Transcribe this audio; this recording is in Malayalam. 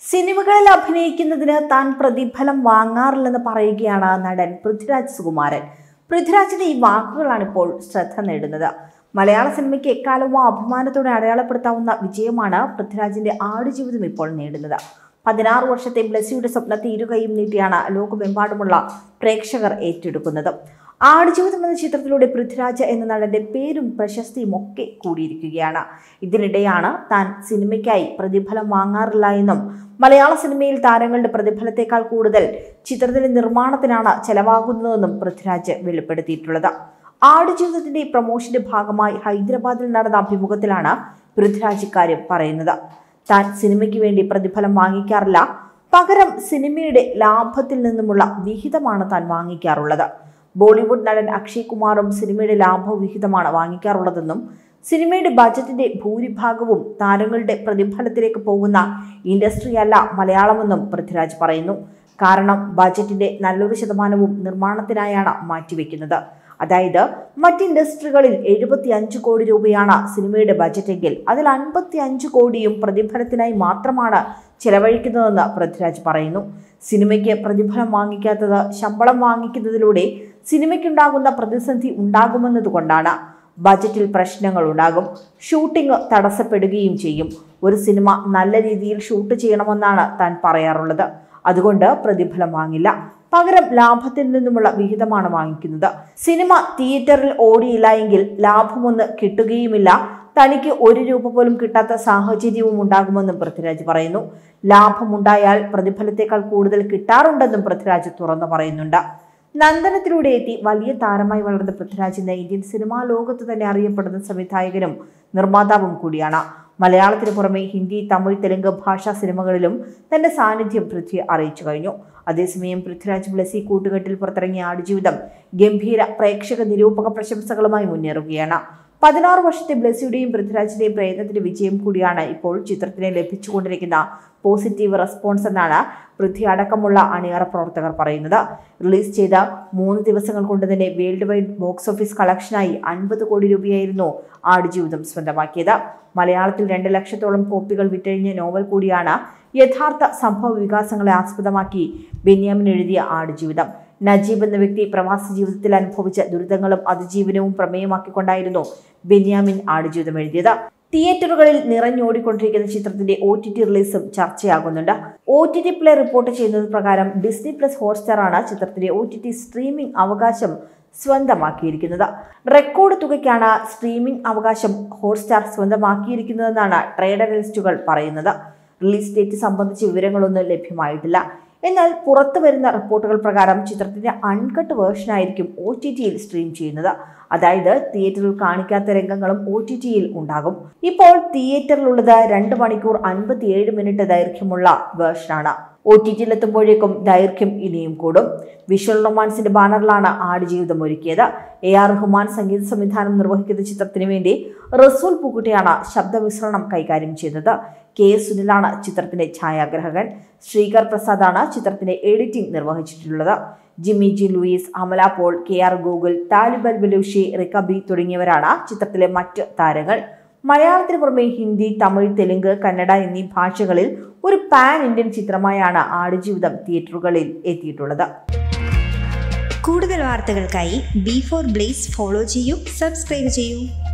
സിനിമകളിൽ അഭിനയിക്കുന്നതിന് താൻ പ്രതിഫലം വാങ്ങാറില്ലെന്ന് പറയുകയാണ് നടൻ പൃഥ്വിരാജ് സുകുമാരൻ പൃഥ്വിരാജിന്റെ ഈ വാക്കുകളാണ് ഇപ്പോൾ ശ്രദ്ധ നേടുന്നത് മലയാള സിനിമയ്ക്ക് എക്കാലവും അഭിമാനത്തോടെ അടയാളപ്പെടുത്താവുന്ന വിജയമാണ് പൃഥ്വിരാജിന്റെ ആടുജീവിതം ഇപ്പോൾ നേടുന്നത് പതിനാറ് വർഷത്തെ ബ്ലസ്സിയുടെ സ്വപ്നത്തെ ഇരുകൈയും നീട്ടിയാണ് ലോകമെമ്പാടുമുള്ള പ്രേക്ഷകർ ഏറ്റെടുക്കുന്നത് ആടുജീവിതം എന്ന ചിത്രത്തിലൂടെ പൃഥ്വിരാജ് എന്ന നടന്റെ പേരും പ്രശസ്തിയും ഒക്കെ കൂടിയിരിക്കുകയാണ് ഇതിനിടെയാണ് താൻ സിനിമയ്ക്കായി പ്രതിഫലം വാങ്ങാറില്ല എന്നും മലയാള സിനിമയിൽ താരങ്ങളുടെ പ്രതിഫലത്തെക്കാൾ കൂടുതൽ ചിത്രത്തിന്റെ നിർമ്മാണത്തിനാണ് ചെലവാകുന്നതെന്നും പൃഥ്വിരാജ് വെളിപ്പെടുത്തിയിട്ടുള്ളത് ആടുജീവിതത്തിന്റെ പ്രൊമോഷന്റെ ഭാഗമായി ഹൈദരാബാദിൽ നടന്ന അഭിമുഖത്തിലാണ് പൃഥ്വിരാജ് ഇക്കാര്യം പറയുന്നത് താൻ സിനിമയ്ക്ക് വേണ്ടി പ്രതിഫലം വാങ്ങിക്കാറില്ല പകരം സിനിമയുടെ ലാഭത്തിൽ നിന്നുമുള്ള വിഹിതമാണ് താൻ വാങ്ങിക്കാറുള്ളത് ബോളിവുഡ് നടൻ അക്ഷയ് കുമാറും സിനിമയുടെ ലാഭവിഹിതമാണ് വാങ്ങിക്കാറുള്ളതെന്നും സിനിമയുടെ ബജറ്റിന്റെ ഭൂരിഭാഗവും താരങ്ങളുടെ പ്രതിഫലത്തിലേക്ക് പോകുന്ന ഇൻഡസ്ട്രി അല്ല മലയാളമെന്നും പൃഥ്വിരാജ് പറയുന്നു കാരണം ബജറ്റിന്റെ നല്ലൊരു ശതമാനവും നിർമ്മാണത്തിനായാണ് മാറ്റിവെക്കുന്നത് അതായത് മറ്റ് ഇൻഡസ്ട്രികളിൽ എഴുപത്തി അഞ്ച് കോടി രൂപയാണ് സിനിമയുടെ ബജറ്റെങ്കിൽ അതിൽ അൻപത്തി അഞ്ച് കോടിയും പ്രതിഫലത്തിനായി മാത്രമാണ് ചെലവഴിക്കുന്നതെന്ന് പൃഥ്വിരാജ് പറയുന്നു സിനിമയ്ക്ക് പ്രതിഫലം വാങ്ങിക്കാത്തത് ശമ്പളം വാങ്ങിക്കുന്നതിലൂടെ സിനിമയ്ക്കുണ്ടാകുന്ന പ്രതിസന്ധി ഉണ്ടാകുമെന്നതുകൊണ്ടാണ് ബജറ്റിൽ പ്രശ്നങ്ങൾ ഉണ്ടാകും ഷൂട്ടിംഗ് തടസ്സപ്പെടുകയും ചെയ്യും ഒരു സിനിമ നല്ല രീതിയിൽ ഷൂട്ട് ചെയ്യണമെന്നാണ് താൻ പറയാറുള്ളത് അതുകൊണ്ട് പ്രതിഫലം വാങ്ങില്ല പകരം ലാഭത്തിൽ നിന്നുമുള്ള വിഹിതമാണ് വാങ്ങിക്കുന്നത് സിനിമ തിയേറ്ററിൽ ഓടിയില്ല എങ്കിൽ ലാഭമൊന്ന് കിട്ടുകയുമില്ല തനിക്ക് ഒരു രൂപ പോലും കിട്ടാത്ത സാഹചര്യവും ഉണ്ടാകുമെന്നും പൃഥ്വിരാജ് പറയുന്നു ലാഭമുണ്ടായാൽ പ്രതിഫലത്തേക്കാൾ കൂടുതൽ കിട്ടാറുണ്ടെന്നും പൃഥ്വിരാജ് തുറന്നു പറയുന്നുണ്ട് നന്ദനത്തിലൂടെ എത്തി വലിയ താരമായി വളർന്ന പൃഥ്വിരാജ് ഇന്ന് ഇന്ത്യൻ സിനിമാ ലോകത്ത് തന്നെ അറിയപ്പെടുന്ന സംവിധായകനും നിർമ്മാതാവും കൂടിയാണ് മലയാളത്തിന് പുറമെ ഹിന്ദി തമിഴ് തെലുങ്ക് ഭാഷാ സിനിമകളിലും തന്റെ സാന്നിധ്യം പൃഥ്വി അറിയിച്ചു കഴിഞ്ഞു അതേസമയം പൃഥ്വിരാജ് ബ്ലസി കൂട്ടുകെട്ടിൽ പുറത്തിറങ്ങിയ ആടുജീവിതം ഗംഭീര പ്രേക്ഷക നിരൂപക പ്രശംസകളുമായി മുന്നേറുകയാണ് പതിനാറ് വർഷത്തെ ബ്ലസ്സിയുടെയും പൃഥ്വിരാജിന്റെയും പ്രയത്നത്തിന്റെ വിജയം കൂടിയാണ് ഇപ്പോൾ ചിത്രത്തിന് ലഭിച്ചുകൊണ്ടിരിക്കുന്ന പോസിറ്റീവ് റെസ്പോൺസ് എന്നാണ് പൃഥ്വി അടക്കമുള്ള അണിയറ പ്രവർത്തകർ പറയുന്നത് റിലീസ് ചെയ്ത മൂന്ന് ദിവസങ്ങൾ കൊണ്ട് തന്നെ വേൾഡ് വൈഡ് ബോക്സ് ഓഫീസ് കളക്ഷനായി അൻപത് കോടി രൂപയായിരുന്നു ആടുജീവിതം സ്വന്തമാക്കിയത് മലയാളത്തിൽ രണ്ട് ലക്ഷത്തോളം കോപ്പികൾ വിറ്റഴിഞ്ഞ നോവൽ കൂടിയാണ് യഥാർത്ഥ സംഭവ വികാസങ്ങളെ ആസ്പദമാക്കി ബെന്യാമിൻ എഴുതിയ ആടുജീവിതം നജീബ് എന്ന വ്യക്തി പ്രവാസ ജീവിതത്തിൽ അനുഭവിച്ച ദുരിതങ്ങളും അതിജീവനവും പ്രമേയമാക്കിക്കൊണ്ടായിരുന്നു ബെന്യാമിൻ ആടുജീവിതം എഴുതിയത് തിയേറ്ററുകളിൽ നിറഞ്ഞോടിക്കൊണ്ടിരിക്കുന്ന ചിത്രത്തിന്റെ ഒ ടി ടി റിലീസും ചർച്ചയാകുന്നുണ്ട് O T T play report ചെയ്യുന്നത് പ്രകാരം ഡിസ്നി പ്ലസ് ഹോട്ട്സ്റ്റാർ ആണ് ചിത്രത്തിന്റെ ഒ ടി ടി സ്ട്രീമിംഗ് അവകാശം സ്വന്തമാക്കിയിരിക്കുന്നത് റെക്കോർഡ് തുകയ്ക്കാണ് സ്ട്രീമിംഗ് അവകാശം ഹോട്ട്സ്റ്റാർ സ്വന്തമാക്കിയിരിക്കുന്നതെന്നാണ് ട്രേഡ് അനലിസ്റ്റുകൾ പറയുന്നത് റിലീസ് ഡേറ്റ് സംബന്ധിച്ച വിവരങ്ങളൊന്നും ലഭ്യമായിട്ടില്ല എന്നാൽ പുറത്തു വരുന്ന റിപ്പോർട്ടുകൾ പ്രകാരം ചിത്രത്തിന്റെ അൺകട്ട് വേർഷൻ ആയിരിക്കും ഒ ടി ടിയിൽ സ്ട്രീം ചെയ്യുന്നത് അതായത് തിയേറ്ററിൽ കാണിക്കാത്ത രംഗങ്ങളും ഒ ടി ടിയിൽ ഉണ്ടാകും ഇപ്പോൾ തിയേറ്ററിലുള്ളത് രണ്ട് മണിക്കൂർ അൻപത്തിയേഴ് മിനിറ്റ് ദൈർഘ്യമുള്ള വേർഷനാണ് ഒ ടി ടിയിൽ എത്തുമ്പോഴേക്കും ദൈർഘ്യം ഇനിയും കൂടും വിഷ്വൽ റൊമാൻസിന്റെ ബാനറിലാണ് ആടുജീവിതം ഒരുക്കിയത് എ ആർ റഹ്മാൻ സംഗീത സംവിധാനം നിർവഹിക്കുന്ന ചിത്രത്തിന് വേണ്ടി റസൂൽ പൂക്കുട്ടിയാണ് ശബ്ദമിശ്രണം കൈകാര്യം ചെയ്തത് കെ എസ് സുനിലാണ് ചിത്രത്തിന്റെ ഛായാഗ്രാഹകൻ ശ്രീകർ പ്രസാദാണ് ചിത്രത്തിന്റെ എഡിറ്റിംഗ് നിർവഹിച്ചിട്ടുള്ളത് Jimmy Jean Louis Amala Paul K R Gokul Talib al Balushi Rik Aby തുടങ്ങിയവരാണ് ചിത്രത്തിലെ മറ്റ് താരങ്ങൾ മലയാളത്തിന് പുറമെ ഹിന്ദി തമിഴ് തെലുങ്ക് കന്നഡ എന്നീ ഭാഷകളിൽ ഒരു പാൻ ഇന്ത്യൻ ചിത്രമായാണ് ആടുജീവിതം തിയേറ്ററുകളിൽ എത്തിയിട്ടുള്ളത് കൂടുതൽ വാർത്തകൾക്കായി ബി ഫോർ ബ്ലേസ് ഫോളോ ചെയ്യൂ സബ്സ്ക്രൈബ് ചെയ്യൂ